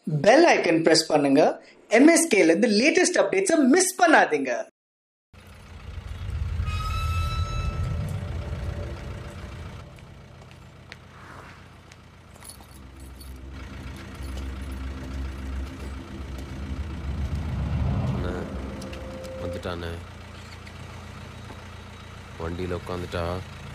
Bell icon press பண்ணுங்க MSK ல இருந்து லேட்டஸ்ட் அப்டேட்ஸை மிஸ் பண்ணாதீங்க அண்ணே வந்துட்டானே வண்டியில் உட்காந்துட்டா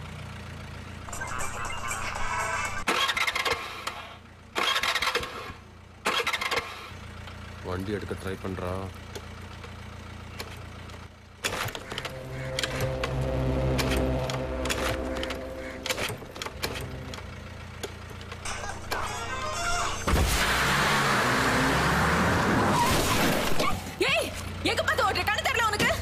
வண்டி எடுக்க ட்ரை பண்ணுறா ஏய் எங்க பார்த்து ஓடுற கண்ணு தெரியல உனக்கு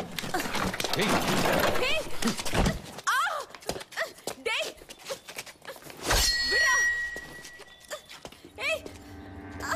ஏய் ஆ டேய் விடுடா ஏய் ஆ.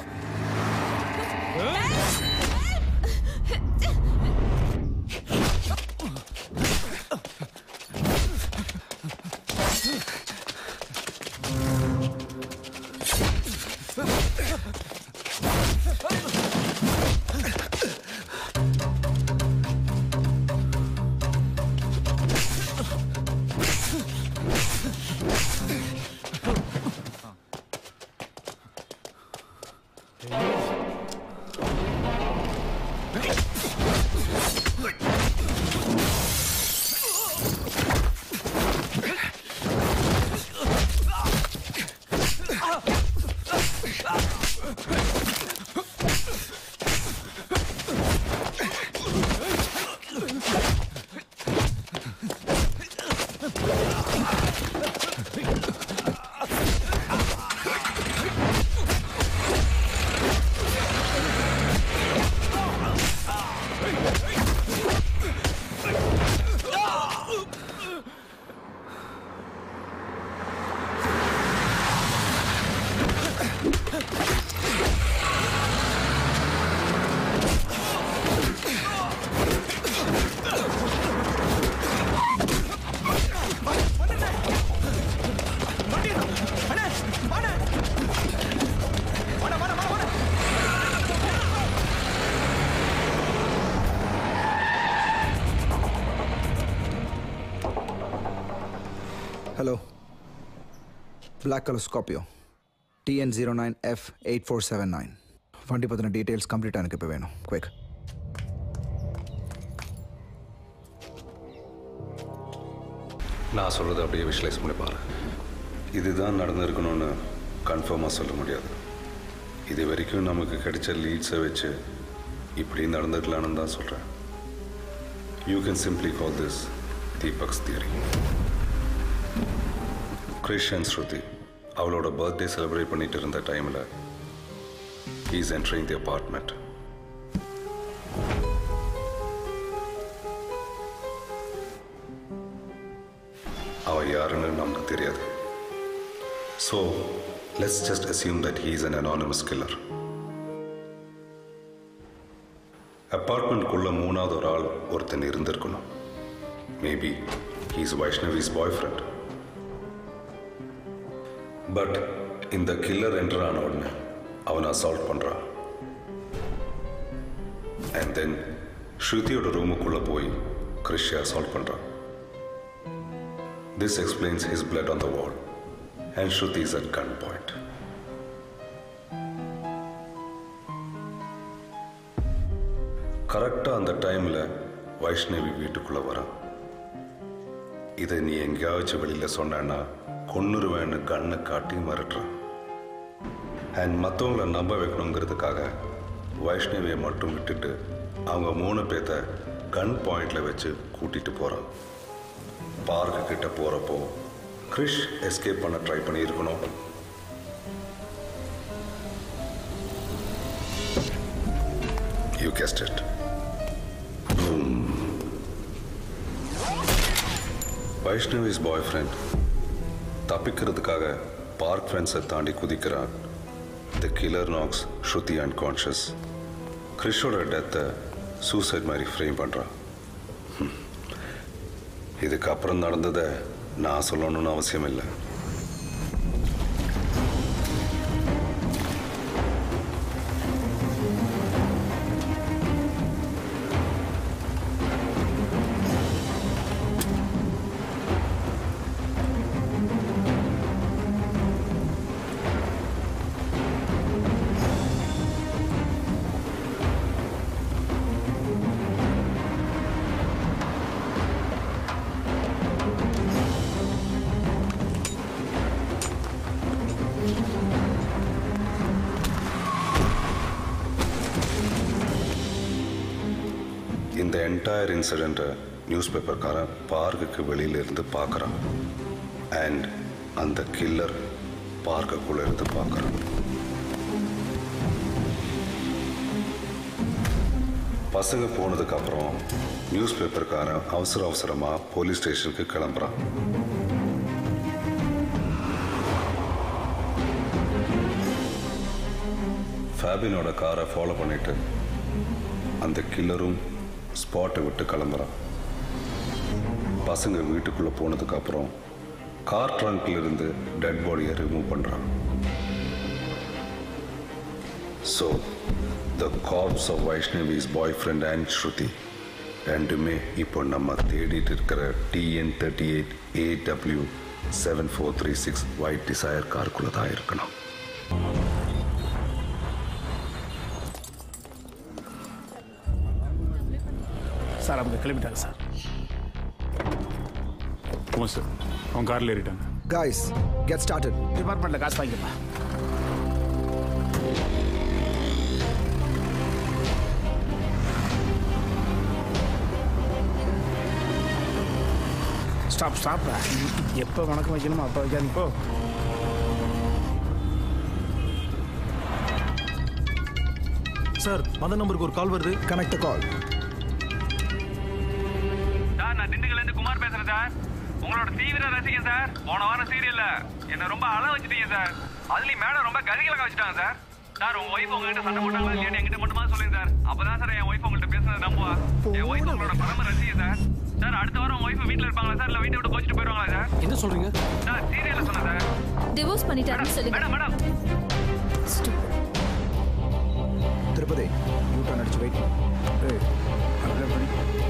Hello black colour Scorpio TN zero nine F eight four seven nine வண்டி பற்றின டீட்டெயில்ஸ் கம்ப்ளீட்டாக எனக்கு இப்போ வேணும் குவிக் நான் சொல்கிறத அப்படியே விஷுவலைஸ் பண்ணி பாரு இதுதான் நடந்திருக்கணும்னு கன்ஃபார்மாக சொல்ல முடியாது இது வரைக்கும் நமக்கு கிடைச்ச லீட்ஸை வச்சு இப்படி நடந்துக்கலான்னு தான் சொல்கிறேன் you can simply call this Deepak's theory Krishan Shruti அவளோட பர்த்டே செலிப்ரேட் பண்ணிட்டு இருந்த டைமில் ஹீஸ் என்ட்ரிங் தி அப்பார்ட்மெண்ட் அவ யாருன்னு நமக்கு தெரியாது so let's just assume that he is an anonymous killer அப்பார்ட்மெண்ட்குள்ள மூணாவது ஒரு ஆள் ஒருத்தன் இருந்திருக்கணும் maybe he's Vaishnavi's boyfriend but இந்த கில்லர் என்டர் ஆன உடனே அவனை அசால்ட் பண்ணுறான் அண்ட் தென் ஸ்ருதியோட ரூமுக்குள்ளே போய் கிறிஷியை அசால்ட் பண்ணுறான் This explains his blood on the wall and Shruti is at gunpoint. கரெக்டாக அந்த டைமில் வைஷ்ணவி வீட்டுக்குள்ளே வரான் இதை நீ எங்கேயாச்சும் வெளியில் சொன்னேன்னா கொன்னுருவேன்னு கண்ணை காட்டி மிரட்டுறான் அண்ட் மற்றவங்கள நம்ப வைக்கணுங்கிறதுக்காக வைஷ்ணவியை மட்டும் விட்டுட்டு அவங்க மூணு பேர்த்த கன் பாயிண்ட்ல வச்சு கூட்டிட்டு போகிறான் பார்க்கு கிட்ட போறப்போ கிரிஷ் எஸ்கேப் பண்ண ட்ரை பண்ணியிருக்கணும் you guessed it Vaishnavi's boyfriend தப்பிக்கிறதுக்காக பார்க் ஃப்ரெண்ட்ஸை தாண்டி குதிக்கிறான் the killer knocks Shruti unconscious கிறிஷோட டெத்தை சூசைட் மாதிரி ஃப்ரேம் பண்ணுறான் இதுக்கு அப்புறம் நடந்ததை நான் சொல்லணும்னு அவசியம் இல்லை என்டையர் இன்சிடெண்ட்டை நியூஸ் பேப்பர்காரன் பார்க்குக்கு வெளியில இருந்து பார்க்குறான் அண்ட் அந்த கில்லர் பார்க்குக்குள்ளே இருந்து பார்க்குறான் பசங்க போனதுக்கு அப்புறம் நியூஸ் பேப்பர்காரன் அவசர அவசரமாக போலீஸ் ஸ்டேஷனுக்கு கிளம்புறான் ஃபேபினோட காரை ஃபாலோ பண்ணிட்டு அந்த கில்லரும் ஸ்பாட்டை விட்டு கிளம்புறான் பசங்க வீட்டுக்குள்ளே போனதுக்கு அப்புறம் கார் ட்ரங்க்ல இருந்து டெட் பாடியை ரிமூவ் பண்ணுறான் so the cops of Vaishnavi's boyfriend and Shruti ரெண்டுமே இப்போ நம்ம தேடிட்டு இருக்கிற TN thirty eight AW seven four three six white Dzire காருக்குள்ளே தான் இருக்கணும் சார் அவங்க கிளம்பிட்டாங்க சார் ஆமாம் சார் அவங்க காரில் ஏறிட்டாங்க Guys, get started. டிபார்ட்மெண்ட்டில் காசு வாங்கிப்பா ஸ்டாப் ஸ்டாப் எப்போ வணக்கம் வைக்கணுமோ அப்போ வைக்காது இப்போ சார் மத நம்பருக்கு ஒரு கால் வருது Connect the call. சார் நான் திண்டுக்கல்ல இருந்து குமார் பேசுறேன் சார் உங்களோட தீவிர ரசிகன் சார் போன வாரம் சீரியல்ல என்ன ரொம்ப அழ வச்சுட்டீங்க சார் அதுலயும் மேடம் ரொம்ப கதிகலக வச்சுட்டாங்க சார் சார் உங்க ஒய்ஃப் உங்ககிட்ட சண்டை போட்டாங்களா இல்லையா என்கிட்ட மட்டுமா சொல்லுங்க சார் அப்பதான் சார் என் ஒய்ஃப் உங்கள்ட்ட பேசுனது நம்புவா என் ஒய்ஃப் உங்களோட பரம ரசிகன் சார் சார் அடுத்த வாரம் உங்க ஒய்ஃப் வீட்ல இருப்பாங்களா சார் இல்ல வீட்டை விட்டு கோச்சிட்டு போயிருவாங்களா சார் என்ன சொல்றீங்க சார் சீரியல்ல சொன்னேன் சார் டிவோர்ஸ் பண்ணிட்டாருன்னு சொல்லுங்க madam madam Tirupati U turn அடிச்சு வெயிட் ஏய் அப்படியே பண்ணி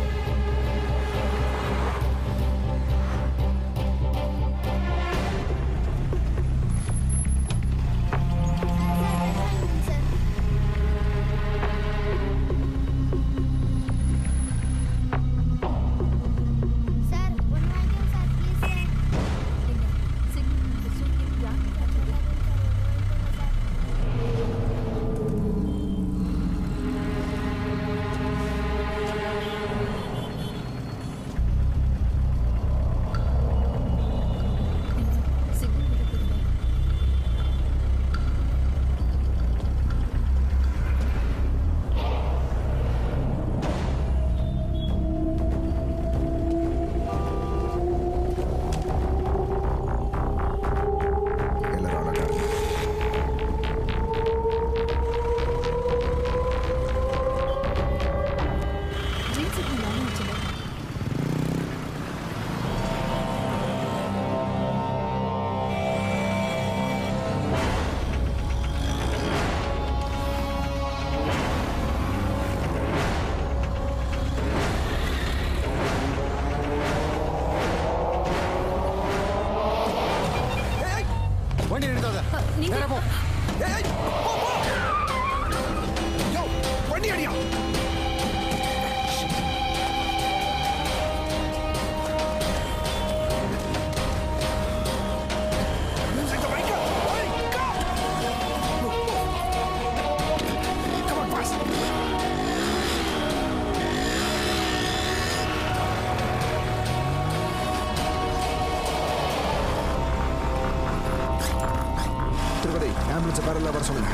சார் ஒன்று வாங்கிக்கோங்க சார் ப்ளீஸ் எல்லாரும் அலர்ட் ஆகுங்க வண்டி நிறுத்தாத நீங்க வண்டி அடியா திருப்பதி ஆம்புலன்ஸை பேரல வர சொல்லுங்க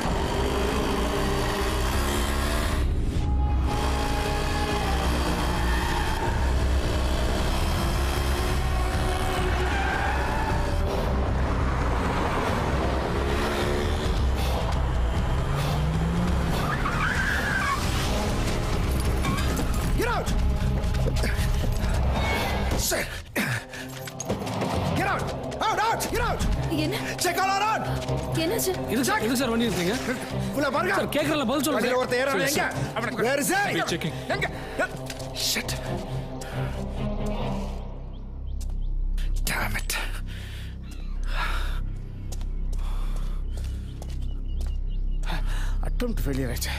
Get out! Shit! Get out! Out! Out! Get out! என்ன Check all around! என்னாச்சு இது சார் இது சார் வண்டி இருக்கீங்க உள்ள பாருங்க சார் கேட்கறல பதில் சொல்லுங்க வண்டியில ஒருத்தன் ஏறான் எங்க Where is he? checking. எங்க Shit. Damn it. Attempt failure ஆச்சு